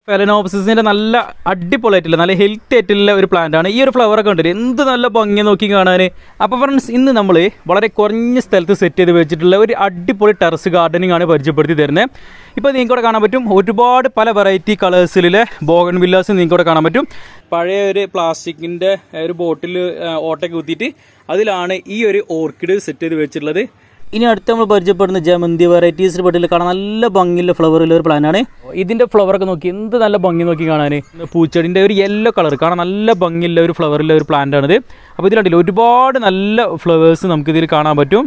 ഫെലനോപ്സിസിന്റെ നല്ല അടിപൊളിയായിട്ടുള്ള നല്ല ഹെൽത്തി ആയിട്ടുള്ള ഒരു പ്ലാന്റ് ആണ് ഈ ഒരു ഫ്ലവർ ഒക്കെ കണ്ടിട്ട് എന്ത് നല്ല ഭംഗി നോക്കി കാണാൻ അപ്പോൾ ഫ്രണ്ട്സ് ഇന്ന് നമ്മൾ വളരെ കുറഞ്ഞ സ്ഥലത്ത് സെറ്റ് ചെയ്ത് വെച്ചിട്ടുള്ള ഒരു അടിപൊളി ടെറസ് ഗാർഡനിങ് ആണ് പരിചയപ്പെടുത്തി തരുന്നത് ഇപ്പോൾ നിങ്ങൾക്ക് ഇവിടെ കാണാൻ പറ്റും ഒരുപാട് പല വെറൈറ്റി കളേഴ്സിലെ ബോഗൺ വില്ലാസ് നിങ്ങൾക്ക് ഇവിടെ കാണാൻ പറ്റും പഴയ ഒരു പ്ലാസ്റ്റിക്കിൻ്റെ ഒരു ബോട്ടിൽ ഓട്ടയ്ക്ക് കുത്തിയിട്ട് അതിലാണ് ഈ ഒരു ഓർക്കിഡ് സെറ്റ് ചെയ്ത് വെച്ചിട്ടുള്ളത് ഇനി അടുത്ത് നമ്മൾ പരിചയപ്പെടുന്ന ജമന്തി വെറൈറ്റീസിൽ പെട്ടിൽ കാണാൻ നല്ല ഭംഗിയുള്ള ഫ്ലവറുള്ള ഒരു പ്ലാനാണ് ഇതിന്റെ ഫ്ലവർ ഒക്കെ നോക്കി എന്ത് നല്ല ഭംഗി നോക്കി കാണാൻ പൂച്ചെടിന്റെ ഒരു യെല്ലോ കളർ കാണാൻ നല്ല ഭംഗിയുള്ള ഒരു ഫ്ലവറുള്ള ഒരു പ്ലാന്റ് ആണിത് അപ്പോൾ ഇതിൽ കണ്ടില്ല ഒരുപാട് നല്ല ഫ്ലവേഴ്സ് നമുക്ക് ഇതിൽ കാണാൻ പറ്റും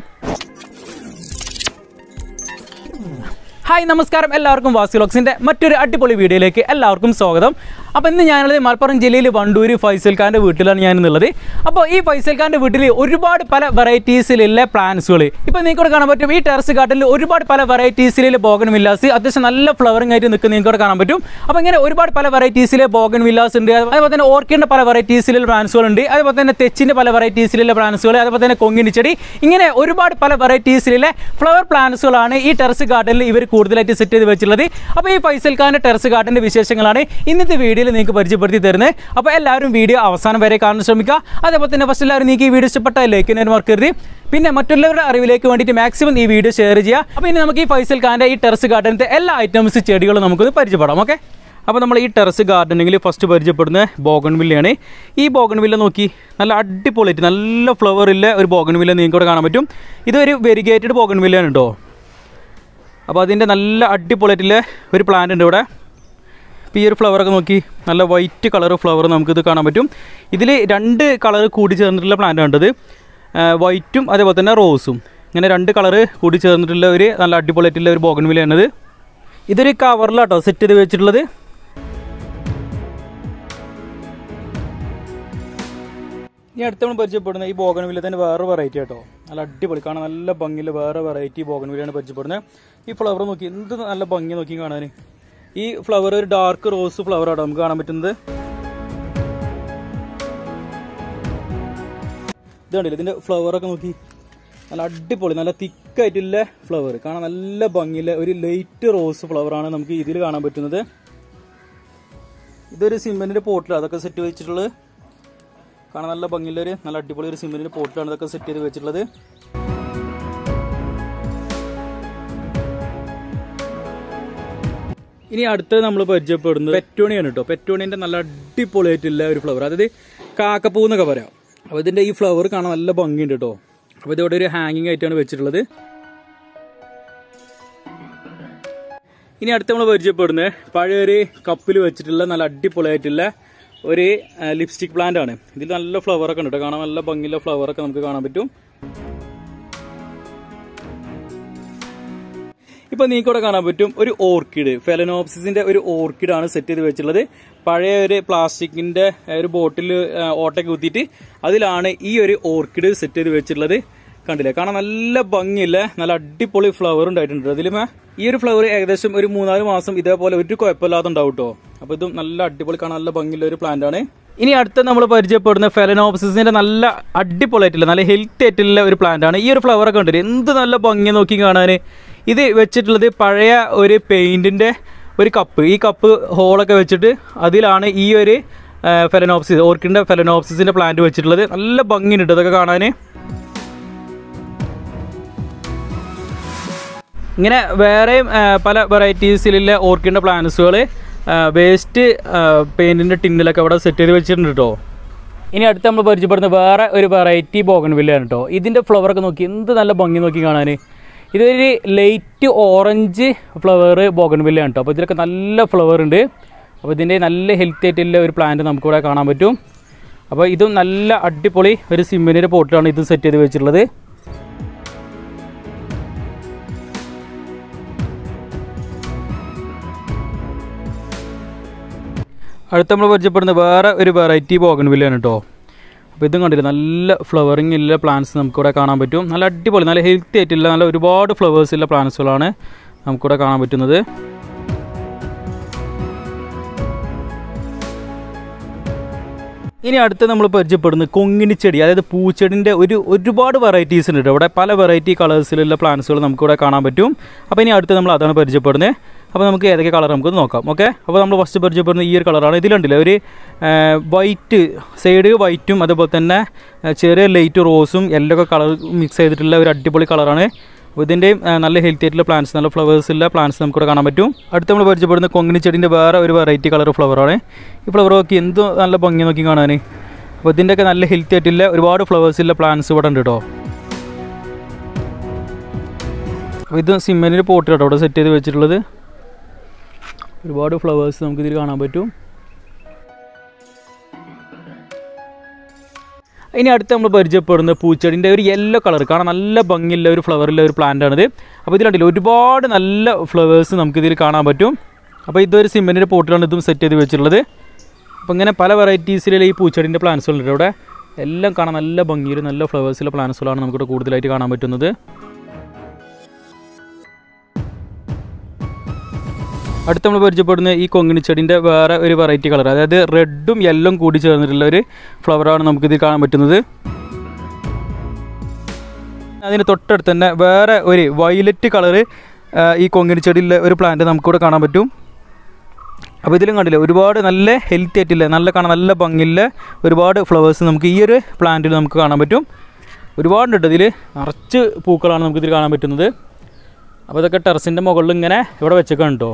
ഹായ് നമസ്കാരം എല്ലാവർക്കും വാസി ലോക്സിൻ്റെ മറ്റൊരു അടിപൊളി വീഡിയോയിലേക്ക് എല്ലാവർക്കും സ്വാഗതം അപ്പോൾ ഇന്ന് ഞാനുള്ളത് മലപ്പുറം ജില്ലയിൽ വണ്ടൂര് ഫൈസൽ ഖാൻ്റെ വീട്ടിലാണ് ഞാൻ ഇന്നുള്ളത് അപ്പോൾ ഈ ഫൈസൽ ഖാൻ്റെ വീട്ടിൽ ഒരുപാട് പല വെറൈറ്റീസിലുള്ള പ്ലാന്റ്സുകൾ ഇപ്പോൾ നിങ്ങൾക്ക് ഇവിടെ കാണാൻ പറ്റും ഈ ടെറസ് ഗാർഡനിൽ ഒരുപാട് പല വെറൈറ്റീസിലെ ബോഗൻ വില്ലാസ് അത്യാവശ്യം നല്ല ഫ്ലവറിംഗ് ആയിട്ട് നിൽക്കുന്ന നിങ്ങൾക്ക് ഇവിടെ കാണാൻ പറ്റും അപ്പോൾ ഇങ്ങനെ ഒരുപാട് പല വെറൈറ്റീസിലെ ബോഗൻ വില്ലാസ് ഉണ്ട് അതുപോലെ തന്നെ ഓർക്കിഡിൻ്റെ പല വെറൈറ്റീസിലുള്ള പ്ലാന്റ്സുകൾ ഉണ്ട് അതുപോലെ തന്നെ തെച്ചിൻ്റെ പല വെറൈറ്റീസിലുള്ള പ്ലാന്റ്സുകൾ അതുപോലെ തന്നെ കൊങ്ങിനി ചെടി ഇങ്ങനെ ഒരുപാട് പല വെറൈറ്റീസിലെ ഫ്ലവർ പ്ലാന്റ്സുകളാണ് ഈ ടെറസ് ഗാർഡനിൽ ഇവർ കൂടുതലായിട്ട് സെറ്റ് ചെയ്ത് വെച്ചിട്ടുള്ളത് അപ്പോൾ ഈ ഫൈസൽ ഖാൻ്റെ ടെറസ് ഗാർഡൻ്റെ വിശേഷങ്ങളാണ് ഇന്നത്തെ വീഡിയോയിൽ നിങ്ങൾക്ക് പരിചയപ്പെടുത്തി തരുന്നത് അപ്പോൾ എല്ലാവരും വീഡിയോ അവസാനം വരെ കാണാൻ ശ്രമിക്കുക അതേപോലെ തന്നെ ഫസ്റ്റ് എല്ലാവരും നിങ്ങൾക്ക് ഈ വീഡിയോ ഇഷ്ടപ്പെട്ട ലൈക്ക് ചെയ്യാൻ മറക്കരുത് പിന്നെ മറ്റുള്ളവരുടെ അറിവിലേക്ക് വേണ്ടിയിട്ട് മാക്സിമം ഈ വീഡിയോ ഷെയർ ചെയ്യുക അപ്പോൾ ഇനി നമുക്ക് ഈ ഫൈസൽ ഖാൻ്റെ ഈ ടെറസ് ഗാർഡനത്തെ എല്ലാ ഐറ്റംസ് ചെടികളും നമുക്കൊന്ന് പരിചയപ്പെടാം ഓക്കെ അപ്പോൾ നമ്മൾ ഈ ടെറസ് ഗാർഡനിങ്ങിൽ ഫസ്റ്റ് പരിചയപ്പെടുന്ന ബോഗൺവില്ലയാണ് ഈ ബോഗൺവില്ല നോക്കി നല്ല അടിപൊളിയായിട്ട് നല്ല ഫ്ലവറില്ല ഒരു ബോഗൺവില്ല നിങ്ങൾക്ക് ഇവിടെ കാണാൻ പറ്റും ഇതൊരു വെരിഗേറ്റഡ് ബോഗൺവില്ലയാണ് കേട്ടോ അപ്പോൾ അതിൻ്റെ നല്ല അടിപൊളിയായിട്ടുള്ള ഒരു പ്ലാന്റ് ഉണ്ട് ഇവിടെ ഇപ്പോൾ ഈ ഒരു ഫ്ലവറൊക്കെ നോക്കി നല്ല വൈറ്റ് കളർ ഫ്ലവർ നമുക്കിത് കാണാൻ പറ്റും ഇതിൽ രണ്ട് കളർ കൂടി ചേർന്നിട്ടുള്ള പ്ലാന്റ് കണ്ടത് വൈറ്റും അതേപോലെ തന്നെ റോസും ഇങ്ങനെ രണ്ട് കളർ കൂടി ചേർന്നിട്ടുള്ള ഒരു നല്ല അടിപൊളിയായിട്ടുള്ള ഒരു ബോഗൺവില്ലയാണിത് ഇതൊരു കവറിലാട്ടോ സെറ്റ് ചെയ്ത് വെച്ചിട്ടുള്ളത് ഇനി അടുത്ത നമ്മൾ പരിചയപ്പെടുന്ന ഈ ബോഗൺവില്ല തന്നെ വേറെ വെറൈറ്റി കേട്ടോ നല്ല അടിപൊളി കാണാൻ നല്ല ഭംഗിയിൽ വേറെ വെറൈറ്റി ബോഗൺവില്ലയാണ് പരിചയപ്പെടുന്നത് ഈ ഫ്ലവർ നോക്കി എന്ത് നല്ല ഭംഗി നോക്കി കാണാൻ ഈ ഫ്ലവർ ഒരു ഡാർക്ക് റോസ് ഫ്ലവർ ആട്ടോ നമുക്ക് കാണാൻ പറ്റുന്നത് ഇത് കണ്ടില്ല ഇതിന്റെ ഫ്ലവർ ഒക്കെ നോക്കി നല്ല അടിപൊളി നല്ല തിക്കായിട്ടുള്ള ഫ്ലവർ കാണാൻ നല്ല ഭംഗിയില്ല ഒരു ലൈറ്റ് റോസ് ഫ്ലവർ ആണ് നമുക്ക് ഇതിൽ കാണാൻ പറ്റുന്നത് ഇതൊരു സിമെന്റിന്റെ പോട്ടിൽ അതൊക്കെ സെറ്റ് വെച്ചിട്ടുള്ളത് കാണാൻ നല്ല ഭംഗിയുള്ള ഒരു നല്ല അടിപൊളി ഒരു സിമെന്റിന്റെ പോട്ടിലാണ് ഇതൊക്കെ സെറ്റ് ചെയ്ത് വെച്ചിട്ടുള്ളത് ഇനി അടുത്തത് നമ്മൾ പരിചയപ്പെടുന്നത് പെറ്റോണിയാണ് കേട്ടോ പെറ്റോണിന്റെ നല്ല അടിപൊളിയായിട്ടുള്ള ഒരു ഫ്ലവർ അതായത് കാക്കപ്പൂ എന്നൊക്കെ പറയാം അപ്പോൾ ഇതിന്റെ ഈ ഫ്ലവർ കാണാൻ നല്ല ഭംഗിയുണ്ട് കേട്ടോ അപ്പോൾ ഇതിവിടെ ഒരു ഹാങ്ങിങ് ആയിട്ടാണ് വെച്ചിട്ടുള്ളത് ഇനി അടുത്ത് നമ്മൾ പരിചയപ്പെടുന്നത് പഴയ ഒരു കപ്പിൽ വെച്ചിട്ടുള്ള നല്ല അടിപൊളിയായിട്ടുള്ള ഒരു ലിപ്സ്റ്റിക് പ്ലാന്റ് ആണ് ഇതിൽ നല്ല ഫ്ലവർ ഒക്കെ ഉണ്ട് കേട്ടോ കാണാൻ നല്ല ഭംഗിയുള്ള ഫ്ലവർ ഒക്കെ നമുക്ക് കാണാൻ പറ്റും ഇപ്പൊ നീക്കോടെ കാണാൻ പറ്റും ഒരു ഓർക്കിഡ് ഫെലനോപ്സിന്റെ ഒരു ഓർക്കിഡ് ആണ് സെറ്റ് ചെയ്ത് വെച്ചിട്ടുള്ളത് പഴയ ഒരു പ്ലാസ്റ്റിക്കിന്റെ ഒരു ബോട്ടിൽ ഓട്ടയ്ക്ക് കുത്തിയിട്ട് അതിലാണ് ഈ ഒരു ഓർക്കിഡ് സെറ്റ് ചെയ്ത് വെച്ചിട്ടുള്ളത് കണ്ടില്ലേ കാണാൻ നല്ല ഭംഗിയില്ല നല്ല അടിപൊളി ഫ്ലവർ ഉണ്ടായിട്ടുണ്ട് അതിലുമേ ഈ ഒരു ഫ്ലവർ ഏകദേശം ഒരു മൂന്നാല് മാസം ഇതേപോലെ ഒരു കുഴപ്പമില്ലാതെ ഉണ്ടാവും കേട്ടോ അപ്പൊ ഇതും നല്ല അടിപൊളി കാണാൻ നല്ല ഭംഗിയുള്ള ഒരു പ്ലാന്റ് ആണ് ഇനി അടുത്ത നമ്മൾ പരിചയപ്പെടുന്ന ഫെലനോപ്സിന്റെ നല്ല അടിപൊളിയായിട്ടുള്ള നല്ല ഹെൽത്തി ആയിട്ടുള്ള ഒരു പ്ലാന്റ് ആണ് ഈ ഒരു ഫ്ലവർ ഒക്കെ ഉണ്ട് എന്ത് നല്ല ഭംഗി നോക്കി കാണാൻ ഇത് വെച്ചിട്ടുള്ളത് പഴയ ഒരു പെയിന്റിന്റെ ഒരു കപ്പ് ഈ കപ്പ് ഹോളൊക്കെ വെച്ചിട്ട് അതിലാണ് ഈ ഒരു ഫെലനോപ്സിസ് ഓർക്കിഡിന്റെ ഫെലനോപ്സിന്റെ പ്ലാന്റ് വെച്ചിട്ടുള്ളത് നല്ല ഭംഗിയുണ്ട് ഇതൊക്കെ കാണാൻ ഇങ്ങനെ വേറെയും പല വെറൈറ്റീസിലുള്ള ഓർക്കിഡിൻ്റെ പ്ലാന്റ്സുകൾ വേസ്റ്റ് പെയിൻറ്റിൻ്റെ ടിന്നിലൊക്കെ അവിടെ സെറ്റ് ചെയ്ത് വെച്ചിട്ടുണ്ട് കേട്ടോ ഇനി അടുത്ത് നമ്മൾ പരിചയപ്പെടുന്ന വേറെ ഒരു വെറൈറ്റി ബോഗൺ വില്ലയാണ് കേട്ടോ ഇതിൻ്റെ ഫ്ലവറൊക്കെ നോക്കി എന്ത് നല്ല ഭംഗി നോക്കി കാണാൻ ഇതൊരു ലൈറ്റ് ഓറഞ്ച് ഫ്ലവർ ബോഗൺ വില്ലയാണ് കേട്ടോ അപ്പോൾ ഇതിലൊക്കെ നല്ല ഫ്ലവർ ഉണ്ട് അപ്പോൾ ഇതിൻ്റെ നല്ല ഹെൽത്തി ആയിട്ടുള്ള ഒരു പ്ലാന്റ് നമുക്കിവിടെ കാണാൻ പറ്റും അപ്പോൾ ഇതും നല്ല അടിപൊളി ഒരു സിമ്മിൻ്റെ പോട്ടിലാണ് ഇത് സെറ്റ് ചെയ്ത് വെച്ചിട്ടുള്ളത് അടുത്ത നമ്മൾ പരിചയപ്പെടുന്ന വേറെ ഒരു വെറൈറ്റി ബോഗൺവില്ലയാണ് കേട്ടോ അപ്പോൾ ഇതും കണ്ടില്ല നല്ല ഫ്ലവറിങ് ഉള്ള പ്ലാന്റ്സ് നമുക്കിവിടെ കാണാൻ പറ്റും നല്ല അടിപൊളി നല്ല ഹെൽത്തി ആയിട്ടുള്ള നല്ല ഒരുപാട് ഫ്ലവേഴ്സ് ഉള്ള പ്ലാന്റ്സുകളാണ് നമുക്കിവിടെ കാണാൻ പറ്റുന്നത് ഇനി അടുത്ത് നമ്മൾ പരിചയപ്പെടുന്നത് കൊങ്ങിനി ചെടി അതായത് പൂച്ചെടിൻ്റെ ഒരു ഒരുപാട് വെറൈറ്റീസ് ഉണ്ട് കേട്ടോ ഇവിടെ പല വെറൈറ്റി കളേഴ്സിലുള്ള പ്ലാന്റ്സുകൾ നമുക്കിവിടെ കാണാൻ പറ്റും അപ്പോൾ ഇനി അടുത്ത് നമ്മൾ അതാണ് പരിചയപ്പെടുന്നത് അപ്പോൾ നമുക്ക് ഏതൊക്കെ കളർ നമുക്ക് നോക്കാം ഓക്കെ അപ്പോൾ നമ്മൾ ഫസ്റ്റ് പരിചയപ്പെടുന്ന ഈ ഒരു കളറാണ് ഇതിലുണ്ടല്ലേ ഒരു വൈറ്റ് സൈഡ് വൈറ്റും അതുപോലെ തന്നെ ആ, ചെറിയ ലൈറ്റ് റോസും യെല്ലോ ഒക്കെ കളർ മിക്സ് ചെയ്തിട്ടുള്ള ഒരു അടിപൊളി കളറാണ് അപ്പോൾ ഇതിൻ്റെ നല്ല ഹെൽത്തി ആയിട്ടുള്ള പ്ലാന്റ്സ് നല്ല ഫ്ലവേഴ്സ് ഉള്ള പ്ലാന്റ്സ് നമുക്കിവിടെ കാണാൻ പറ്റും അടുത്ത് നമ്മൾ പരിചയപ്പെടുന്ന കൊങ്ങിണി ചെടീൻ്റെ വേറെ ഒരു വെറൈറ്റി കളർ ഫ്ലവറാണ് ഈ ഫ്ലവർ നോക്കി എന്ത് നല്ല ഭംഗി നോക്കി കാണാൻ അപ്പോൾ ഇതിൻ്റെയൊക്കെ നല്ല ഹെൽത്തി ആയിട്ടുള്ള ഒരുപാട് ഫ്ലവേഴ്സ് ഉള്ള പ്ലാന്റ്സ് ഇവിടെ ഉണ്ട് കേട്ടോ അപ്പോൾ ഇത് സിമെൻറ്റിൻ്റെ പോട്ട് കേട്ടോ ഇവിടെ സെറ്റ് ചെയ്ത് വെച്ചിട്ടുള്ളത് ഒരുപാട് ഫ്ലവേഴ്സ് നമുക്ക് ഇതിൽ കാണാൻ പറ്റും ഇനി അടുത്ത് നമ്മൾ പരിചയപ്പെടുന്ന പൂച്ചെടിൻ്റെ ഒരു യെല്ലോ കളർ കാണാൻ നല്ല ഭംഗിയുള്ള ഒരു ഫ്ലവറുള്ള ഒരു പ്ലാന്റ് ആണിത് അപ്പോൾ ഇതിലുണ്ടല്ലോ ഒരുപാട് നല്ല ഫ്ലവേഴ്സ് നമുക്കിതിൽ കാണാൻ പറ്റും അപ്പോൾ ഇതൊരു സിമെൻറ്റിൻ്റെ പോട്ടിലാണ് ഇതും സെറ്റ് ചെയ്ത് വെച്ചിട്ടുള്ളത് അപ്പോൾ ഇങ്ങനെ പല വെറൈറ്റീസിലുള്ള ഈ പൂച്ചെടിൻ്റെ പ്ലാന്റ്സുകളുണ്ട് ഇവിടെ എല്ലാം കാണാൻ നല്ല ഭംഗിയിൽ നല്ല ഫ്ലവേഴ്സുള്ള പ്ലാന്റ്സുകളാണ് നമുക്കിവിടെ കൂടുതലായിട്ട് കാണാൻ പറ്റുന്നത് അടുത്ത് നമ്മൾ പരിചയപ്പെടുന്ന ഈ കൊങ്ങിണി ചെടിൻ്റെ വേറെ ഒരു വെറൈറ്റി കളർ അതായത് റെഡും യെല്ലും കൂടി ചേർന്നിട്ടുള്ള ഒരു ഫ്ലവറാണ് നമുക്കിത് കാണാൻ പറ്റുന്നത് അതിന് തൊട്ടടുത്ത് തന്നെ വേറെ ഒരു വയലറ്റ് കളറ് ഈ കൊങ്ങിണി ചെടിയിലെ ഒരു പ്ലാന്റ് നമുക്കിവിടെ കാണാൻ പറ്റും അപ്പോൾ ഇതിലും കണ്ടില്ലേ ഒരുപാട് നല്ല ഹെൽത്തി ആയിട്ടില്ല നല്ല കാണാൻ നല്ല ഭംഗിയുള്ള ഒരുപാട് ഫ്ലവേഴ്സ് നമുക്ക് ഈ ഒരു പ്ലാന്റിൽ നമുക്ക് കാണാൻ പറ്റും ഒരുപാടുണ്ട് ഇതിൽ നിറച്ച് പൂക്കളാണ് നമുക്കിതിൽ കാണാൻ പറ്റുന്നത് അപ്പോൾ ഇതൊക്കെ ടെറസിൻ്റെ മുകളിൽ ഇങ്ങനെ ഇവിടെ വെച്ചേക്കാണ് കേട്ടോ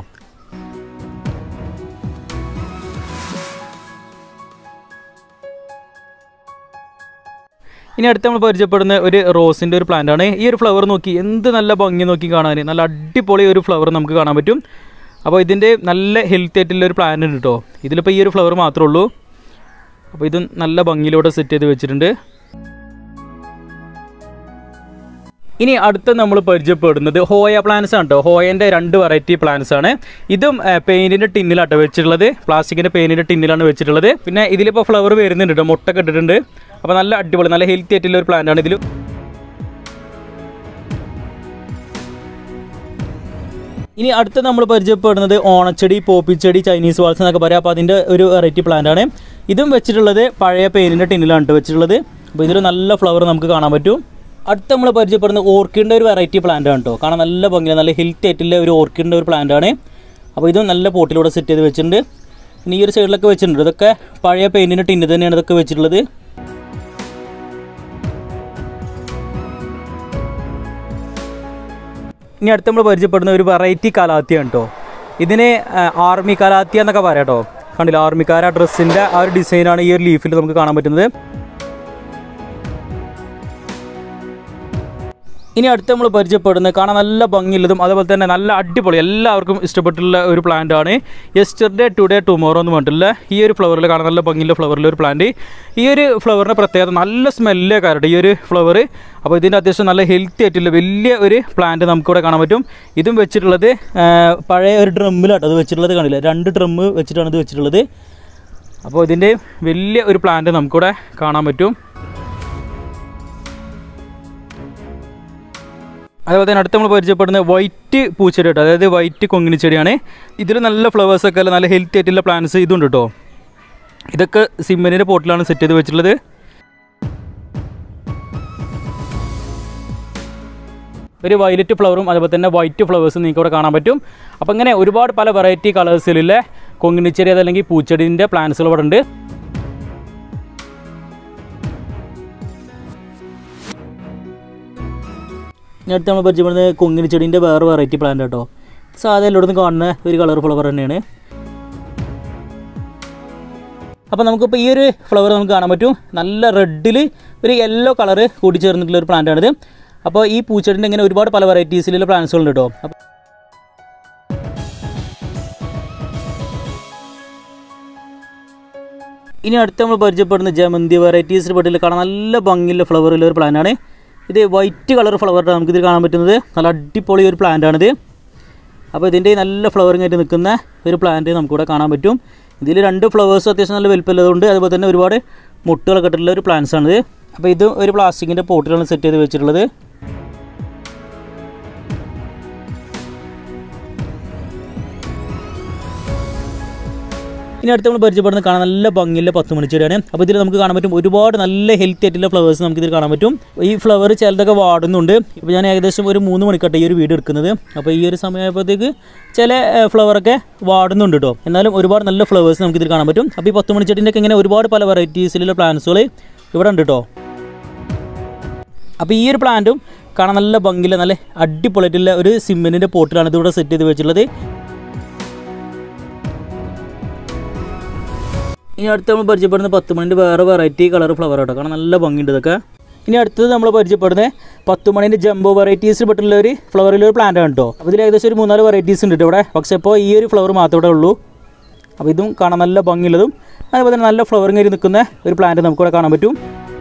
ഇനി അടുത്ത് നമ്മൾ പരിചയപ്പെടുന്ന ഒരു റോസിൻ്റെ ഒരു പ്ലാന്റ് ആണ് ഈ ഒരു ഫ്ലവർ നോക്കി എന്ത് നല്ല ഭംഗി നോക്കി കാണാൻ നല്ല അടിപൊളി ഒരു ഫ്ലവർ നമുക്ക് കാണാൻ പറ്റും അപ്പോൾ ഇതിൻ്റെ നല്ല ഹെൽത്തി ആയിട്ടുള്ള ഒരു പ്ലാന്റ് ഉണ്ട് കേട്ടോ ഇതിലിപ്പോൾ ഈ ഒരു ഫ്ലവർ മാത്രമേ ഉള്ളൂ അപ്പോൾ ഇത് നല്ല ഭംഗിയിലൂടെ സെറ്റ് ചെയ്ത് വെച്ചിട്ടുണ്ട് ഇനി അടുത്ത നമ്മൾ പരിചയപ്പെടുന്നത് ഹോയ പ്ലാന്റ്സ് ആണ് കേട്ടോ ഹോയൻ്റെ രണ്ട് വെറൈറ്റി പ്ലാന്റ്സ് ആണ് ഇതും പെയിൻറ്റിൻ്റെ ടിന്നിലാട്ടോ വെച്ചിട്ടുള്ളത് പ്ലാസ്റ്റിക്കിൻ്റെ പെയിൻറ്റിൻ്റെ ടിന്നിലാണ് വെച്ചിട്ടുള്ളത് പിന്നെ ഇതിലിപ്പോൾ ഫ്ലവർ വരുന്നുണ്ട് കേട്ടോ മുട്ടൊക്കെ ഇട്ടിട്ടുണ്ട് അപ്പോൾ നല്ല അടിപൊളി നല്ല ഹെൽത്തി ആയിട്ടുള്ള ഒരു പ്ലാന്റ് ആണ് ഇതിൽ ഇനി അടുത്ത നമ്മൾ പരിചയപ്പെടുന്നത് ഓണച്ചെടി പോപ്പിച്ചെടി ചൈനീസ് വാൾസ് എന്നൊക്കെ പറയാം അപ്പോൾ അതിൻ്റെ ഒരു വെറൈറ്റി പ്ലാന്റ് ആണ് ഇതും വെച്ചിട്ടുള്ളത് പഴയ പെയിനിൻ്റെ ടിന്നിലാണ് കേട്ടോ വെച്ചിട്ടുള്ളത് അപ്പോൾ ഇതിൽ നല്ല ഫ്ലവർ നമുക്ക് കാണാൻ പറ്റും അടുത്ത നമ്മൾ പരിചയപ്പെടുന്ന ഓർക്കിഡിൻ്റെ ഒരു വെറൈറ്റി പ്ലാന്റ് ആണ് കേട്ടോ കാണാൻ നല്ല ഭംഗിയാണ് നല്ല ഹെൽത്തി ആയിട്ടുള്ള ഒരു ഓർക്കിഡിൻ്റെ ഒരു പ്ലാന്റ് ആണ് അപ്പോൾ ഇതും നല്ല പോട്ടിലൂടെ സെറ്റ് ചെയ്ത് വെച്ചിട്ടുണ്ട് ഇനി ഈ ഒരു സൈഡിലൊക്കെ വെച്ചിട്ടുണ്ട് ഇതൊക്കെ പഴയ പെയിൻറ്റിൻ്റെ ടിന്ന് തന്നെയാണ് ഇതൊക്കെ വെച്ചിട്ടുള്ളത് ഇനി അടുത്ത് നമ്മൾ പരിചയപ്പെടുന്ന ഒരു വെറൈറ്റി കലാത്തിയാണ് കേട്ടോ ഇതിന് ആർമി കലാത്തിയ എന്നൊക്കെ പറയാം കേട്ടോ കണ്ടില്ല ആർമിക്കാര ഡ്രസ്സിൻ്റെ ആ ഒരു ഡിസൈനാണ് ഈ ഒരു ലീഫിൽ നമുക്ക് കാണാൻ പറ്റുന്നത് ഇനി അടുത്ത് നമ്മൾ പരിചയപ്പെടുന്നത് കാണാൻ നല്ല ഭംഗിയുള്ളതും അതുപോലെ തന്നെ നല്ല അടിപൊളി എല്ലാവർക്കും ഇഷ്ടപ്പെട്ടുള്ള ഒരു പ്ലാന്റ് ആണ് യെസ്റ്റർഡേ ടുഡേ ടുമോറോ എന്ന് പറഞ്ഞിട്ടുള്ള ഈ ഒരു ഫ്ലവറിൽ കാണാൻ നല്ല ഭംഗിയുള്ള ഫ്ലവറിലെ ഒരു പ്ലാന്റ് ഈ ഒരു ഫ്ലവറിൻ്റെ പ്രത്യേകത നല്ല സ്മെല്ലേ കാരണം ഈ ഒരു ഫ്ലവർ അപ്പോൾ ഇതിൻ്റെ അത്യാവശ്യം നല്ല ഹെൽത്തി ആയിട്ടുള്ള വലിയ ഒരു പ്ലാന്റ് നമുക്കിവിടെ കാണാൻ പറ്റും ഇതും വെച്ചിട്ടുള്ളത് ആ, പഴയ ഒരു ഡ്രമ്മിലാട്ടോ അത് വെച്ചിട്ടുള്ളത് കാണില്ല രണ്ട് ഡ്രമ്മ് വെച്ചിട്ടാണ് ഇത് വെച്ചിട്ടുള്ളത് അപ്പോൾ ഇതിൻ്റെ വലിയ ഒരു പ്ലാന്റ് നമുക്കിവിടെ കാണാൻ പറ്റും അതുപോലെ തന്നെ അടുത്ത് നമ്മൾ പരിചയപ്പെടുന്ന വൈറ്റ് പൂച്ചെടി കേട്ടോ അതായത് വൈറ്റ് കൊങ്ങിണി ചെടിയാണ് ഇതിൽ നല്ല ഫ്ലവേഴ്സ് ഒക്കെ അല്ല നല്ല ഹെൽത്തി ആയിട്ടുള്ള പ്ലാന്റ്സ് ഇതുണ്ട് കേട്ടോ ഇതൊക്കെ സിമ്മനിൻ്റെ പോട്ടിലാണ് സെറ്റ് ചെയ്ത് വെച്ചിട്ടുള്ളത് ഒരു വയലറ്റ് ഫ്ലവറും അതുപോലെ തന്നെ വൈറ്റ് ഫ്ലവേഴ്സും നിങ്ങൾക്ക് ഇവിടെ കാണാൻ പറ്റും അപ്പോൾ ഇങ്ങനെ ഒരുപാട് പല വെറൈറ്റി കളേഴ്സിലുള്ള കൊങ്ങിണിച്ചെടി അതല്ലെങ്കിൽ പൂച്ചെടീൻ്റെ പ്ലാന്റ്സുകൾ ഇവിടെ ഉണ്ട് ഇനി അടുത്ത് നമ്മൾ പരിചയപ്പെടുന്നത് കൊങ്ങിണി ചെടീൻ്റെ വേറെ വെറൈറ്റി പ്ലാന്റ് കേട്ടോ സാധാരണ എല്ലായിടത്തും കാണുന്ന ഒരു കളർ ഫ്ലവർ തന്നെയാണ് അപ്പോൾ നമുക്കിപ്പോൾ ഈ ഒരു ഫ്ലവർ നമുക്ക് കാണാൻ പറ്റും നല്ല റെഡിൽ ഒരു യെല്ലോ കളറ് കൂടി ചേർന്നിട്ടുള്ള ഒരു പ്ലാന്റ് ആണിത് അപ്പോൾ ഈ പൂച്ചെടിൻ്റെ ഇങ്ങനെ ഒരുപാട് പല വെറൈറ്റീസിലുള്ള പ്ലാന്റ്സുകളുണ്ട് കേട്ടോ അപ്പോൾ ഇനി അടുത്ത് നമ്മൾ പരിചയപ്പെടുന്ന ജമന്തി വെറൈറ്റീസിൽ പെട്ടില്ല കാണാൻ നല്ല ഭംഗിയുള്ള ഫ്ലവറുള്ള ഒരു പ്ലാന്റാണ് ഇത് വൈറ്റ് കളർ ഫ്ലവറാണ് നമുക്കിതിൽ കാണാൻ പറ്റുന്നത് നല്ല അടിപൊളി ഒരു പ്ലാന്റാണിത് അപ്പോൾ ഇതിൻ്റെ നല്ല ഫ്ലവറിങ് ആയിട്ട് നിൽക്കുന്ന ഒരു പ്ലാന്റ് നമുക്കിവിടെ കാണാൻ പറ്റും ഇതിൽ രണ്ട് ഫ്ലവേഴ്സ് അത്യാവശ്യം നല്ല വലുപ്പമുള്ളതുകൊണ്ട് അതുപോലെ തന്നെ ഒരുപാട് മുട്ടുകളൊക്കെ ഇട്ടിട്ടുള്ള ഒരു പ്ലാന്റ്സ് ആണിത് അപ്പോൾ ഇത് ഒരു പ്ലാസ്റ്റിക്കിൻ്റെ പോട്ടിലാണ് സെറ്റ് ചെയ്ത് വെച്ചിട്ടുള്ളത് ഇനി അടുത്ത് നമ്മൾ പരിചയപ്പെടുന്നത് കാണാൻ നല്ല ഭംഗിയുള്ള പത്ത് മണിച്ചെടിയാണ് അപ്പോൾ ഇതിൽ നമുക്ക് കാണാൻ പറ്റും ഒരുപാട് നല്ല ഹെൽത്തി ആയിട്ടുള്ള ഫ്ലവേഴ്സ് നമുക്ക് ഇതിൽ കാണാൻ പറ്റും ഈ ഫ്ലവർ ചിലതൊക്കെ വാടുന്നുണ്ട് ഇപ്പോൾ ഞാൻ ഏകദേശം ഒരു മൂന്ന് മണിക്കട്ടെ ഈ ഒരു വീഡിയോ എടുക്കുന്നത് അപ്പോൾ ഈ ഒരു സമയമായപ്പോഴത്തേക്ക് ചില ഫ്ലവറൊക്കെ വാടുന്നുണ്ട് കേട്ടോ എന്നാലും ഒരുപാട് നല്ല ഫ്ലവേഴ്സ് നമുക്ക് ഇതിൽ കാണാൻ പറ്റും അപ്പോൾ ഈ പത്ത് മണിച്ചെടിൻ്റെ ഒക്കെ ഇങ്ങനെ ഒരുപാട് പല വെറൈറ്റീസിലുള്ള പ്ലാന്റ്സുകൾ ഇവിടെ ഉണ്ട് കേട്ടോ അപ്പോൾ ഈ ഒരു പ്ലാന്റും കാണാൻ നല്ല ഭംഗിയില്ല നല്ല അടിപൊളിയായിട്ടുള്ള ഒരു സിമെൻറ്റിൻ്റെ പോട്ടിലാണ് ഇതിവിടെ സെറ്റ് ചെയ്ത് വെച്ചിട്ടുള്ളത് ഇനി അടുത്ത് നമ്മൾ പരിചയപ്പെടുന്ന പത്ത് മണിൻ്റെ വേറെ വെറൈറ്റി കളർ ഫ്ലവർ കേട്ടോ കാരണം നല്ല ഭംഗിയുണ്ട് ഇതൊക്കെ ഇനി അടുത്തത് നമ്മൾ പരിചയപ്പെടുന്നത് പത്ത് മണിൻ്റെ ജംബോ വെറൈറ്റീസ് പെട്ടുള്ള ഒരു ഫ്ലവറിൽ ഒരു പ്ലാന്റ് ആണ് കേട്ടോ അപ്പോൾ ഇതിൽ ഏകദേശം ഒരു മൂന്നാല് വെറൈറ്റീസ് ഉണ്ട് കേട്ടോ ഇവിടെ പക്ഷേ ഇപ്പോൾ ഈ ഒരു ഫ്ലവർ മാത്രമേ ഇവിടെ ഉള്ളൂ അപ്പോൾ ഇതും കാണാൻ നല്ല ഭംഗിയുള്ളതും അതുപോലെ തന്നെ നല്ല ഫ്ലവറും കയറി നിൽക്കുന്ന ഒരു പ്ലാന്റ് നമുക്കിവിടെ കാണാൻ പറ്റും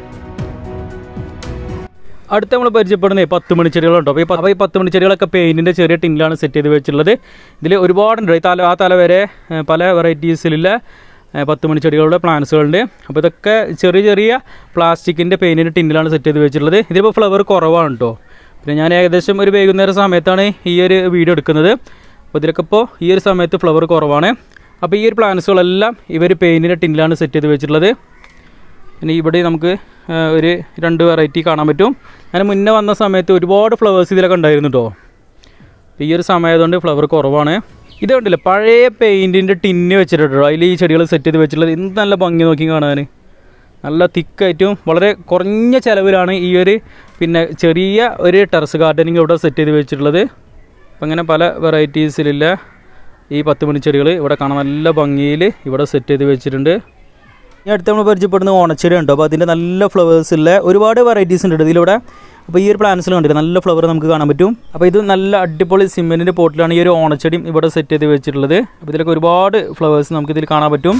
അടുത്ത നമ്മൾ പരിചയപ്പെടുന്നത് പത്ത് മണിച്ചെടികളുണ്ടോ അപ്പോൾ ഈ പ- അപ്പോൾ ഈ പത്ത് മണിച്ചെടികളൊക്കെ പെയിൻറ്റിൻ്റെ ചെറിയ ടിന്നിലാണ് സെറ്റ് ചെയ്ത് വെച്ചിട്ടുള്ളത് ഇതിൽ ഒരുപാടുണ്ട് ഈ തല ആ തല വരെ ഏഹ്, പല വെറൈറ്റീസിലുള്ള ഏഹ്, പത്ത് മണിച്ചെടികളുടെ പ്ലാന്റ്സുകളുണ്ട് അപ്പോൾ ഇതൊക്കെ ചെറിയ ചെറിയ പ്ലാസ്റ്റിക്കിൻ്റെ പെയിൻറ്റിൻ്റെ ടിന്നിലാണ് സെറ്റ് ചെയ്ത് വെച്ചിട്ടുള്ളത് ഇതിപ്പോൾ ഫ്ലവർ കുറവാണ് കേട്ടോ പിന്നെ ഞാൻ ഏകദേശം ഒരു വൈകുന്നേരം സമയത്താണ് ഈ ഒരു വീഡിയോ എടുക്കുന്നത് അപ്പോൾ ഇതിലൊക്കെ ഇപ്പോൾ ഈ ഒരു സമയത്ത് ഫ്ലവർ കുറവാണ് അപ്പോൾ ഈ ഒരു പ്ലാന്റ്സുകളെല്ലാം ഇവർ പെയിൻറ്റിൻ്റെ ടിന്നിലാണ് സെറ്റ് ചെയ്ത് വെച്ചിട്ടുള്ളത് പിന്നെ ഇവിടെ നമുക്ക് ആ, ഒരു രണ്ട് വെറൈറ്റി കാണാൻ പറ്റും ഞാൻ മുന്നേ വന്ന സമയത്ത് ഒരുപാട് ഫ്ലവേഴ്സ് ഇതിലൊക്കെ ഉണ്ടായിരുന്നു കേട്ടോ ഈ ഒരു സമയമായതുകൊണ്ട് ഫ്ലവർ കുറവാണ് ഇത് കണ്ടില്ലേ പഴയ പെയിൻറ്റിൻ്റെ ടിന്ന് വെച്ചിട്ടോ അതിൽ ഈ ചെടികൾ സെറ്റ് ചെയ്ത് വെച്ചിട്ടുള്ളത് എന്ത് നല്ല ഭംഗി നോക്കി കാണാൻ നല്ല തിക്കായിട്ടും വളരെ കുറഞ്ഞ ചിലവിലാണ് ഈ ഒരു പിന്നെ ചെറിയ ഒരു ടെറസ് ഗാർഡനിങ് ഇവിടെ സെറ്റ് ചെയ്ത് വെച്ചിട്ടുള്ളത് അപ്പം അങ്ങനെ പല വെറൈറ്റീസിലുള്ള ഈ പത്ത് മണി ചെടികൾ ഇവിടെ കാണാൻ നല്ല ഭംഗിയിൽ ഇവിടെ സെറ്റ് ചെയ്ത് വെച്ചിട്ടുണ്ട് ഇനി അടുത്ത് നമ്മൾ പരിചയപ്പെടുന്ന ഓണച്ചെടി ഉണ്ടോ അപ്പോൾ അതിൻ്റെ നല്ല ഫ്ലവേഴ്സ് ഉള്ള ഒരുപാട് വെറൈറ്റീസ് ഉണ്ട് ഇതിലൂടെ അപ്പോൾ ഈ ഒരു പ്ലാന്റ്സിൽ കണ്ടിട്ട് നല്ല ഫ്ലവർ നമുക്ക് കാണാൻ പറ്റും അപ്പോൾ ഇത് നല്ല അടിപൊളി സിമെൻറ്റിൻ്റെ പോട്ടിലാണ് ഈ ഒരു ഓണച്ചെടിയും ഇവിടെ സെറ്റ് ചെയ്ത് വെച്ചിട്ടുള്ളത് അപ്പോൾ ഇതിലൊക്കെ ഒരുപാട് ഫ്ലവേഴ്സ് നമുക്ക് ഇതിൽ കാണാൻ പറ്റും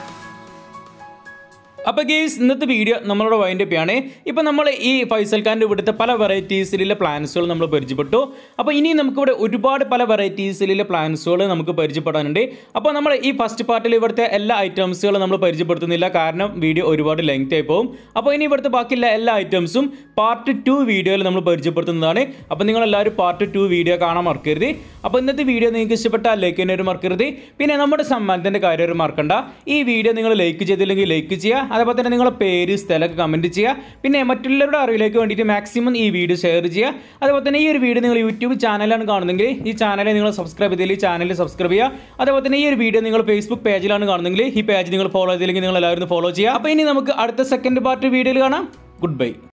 അപ്പോൾ ഗെയ്സ് ഇന്നത്തെ വീഡിയോ നമ്മളോട് വൈൻഡ് അപ്പ് ആണ് ഇപ്പോൾ നമ്മൾ ഈ ഫൈസൽ ഖാൻ്റെ ഇവിടുത്തെ പല വെറൈറ്റീസിലുള്ള പ്ലാൻസുകൾ നമ്മൾ പരിചയപ്പെട്ടു അപ്പോൾ ഇനി നമുക്കിവിടെ ഒരുപാട് പല വെറൈറ്റീസിലുള്ള പ്ലാൻസുകൾ നമുക്ക് പരിചയപ്പെടാനുണ്ട് അപ്പോൾ നമ്മൾ ഈ ഫസ്റ്റ് പാർട്ടിൽ ഇവിടുത്തെ എല്ലാ ഐറ്റംസുകളും നമ്മൾ പരിചയപ്പെടുത്തുന്നില്ല കാരണം വീഡിയോ ഒരുപാട് ലെങ്ത് ആയി പോകും അപ്പോൾ ഇനി ഇവിടുത്തെ ബാക്കിയുള്ള എല്ലാ ഐറ്റംസും പാർട്ട് ടു വീഡിയോയിൽ നമ്മൾ പരിചയപ്പെടുത്തുന്നതാണ് അപ്പോൾ നിങ്ങൾ എല്ലാവരും പാർട്ട് ടു വീഡിയോ കാണാൻ മറക്കരുത് അപ്പോൾ ഇന്നത്തെ വീഡിയോ നിങ്ങൾക്ക് ഇഷ്ടപ്പെട്ടാൽ ലൈക്ക് ചെയ്യാൻ ഒരു മറക്കരുത് പിന്നെ നമ്മുടെ സമ്മാനത്തിൻ്റെ കാര്യം ഒരു മറക്കണ്ട ഈ വീഡിയോ നിങ്ങൾ ലൈക്ക് ചെയ്തില്ലെങ്കിൽ ലൈക്ക് ചെയ്യുക അതേപോലെ തന്നെ നിങ്ങളുടെ പേര് സ്ഥലമൊക്കെ കമൻറ്റ് ചെയ്യുക പിന്നെ മറ്റുള്ളവരുടെ അറിവിലേക്ക് വേണ്ടിയിട്ട് മാക്സിമം ഈ വീഡിയോ ഷെയർ ചെയ്യുക അതേപോലെ തന്നെ ഈ ഒരു വീഡിയോ നിങ്ങൾ യൂട്യൂബ് ചാനലാണ് കാണുന്നെങ്കിൽ ഈ ചാനൽ നിങ്ങൾ സബ്സ്ക്രൈബ് ചെയ്തില്ലെങ്കിൽ ഈ ചാനൽ സബ്സ്ക്രൈബ് ചെയ്യുക അതേപോലെ തന്നെ ഈ ഒരു വീഡിയോ നിങ്ങൾ ഫേസ്ബുക്ക് പേജിലാണ് കാണുന്നെങ്കിൽ ഈ പേജ് നിങ്ങൾ ഫോളോ ചെയ്തില്ലെങ്കിൽ നിങ്ങൾ എല്ലാവരും ഫോളോ ചെയ്യുക അപ്പോൾ ഇനി നമുക്ക് അടുത്ത സെക്കൻഡ് പാർട്ട് വീഡിയോയിൽ കാണാം ഗുഡ് ബൈ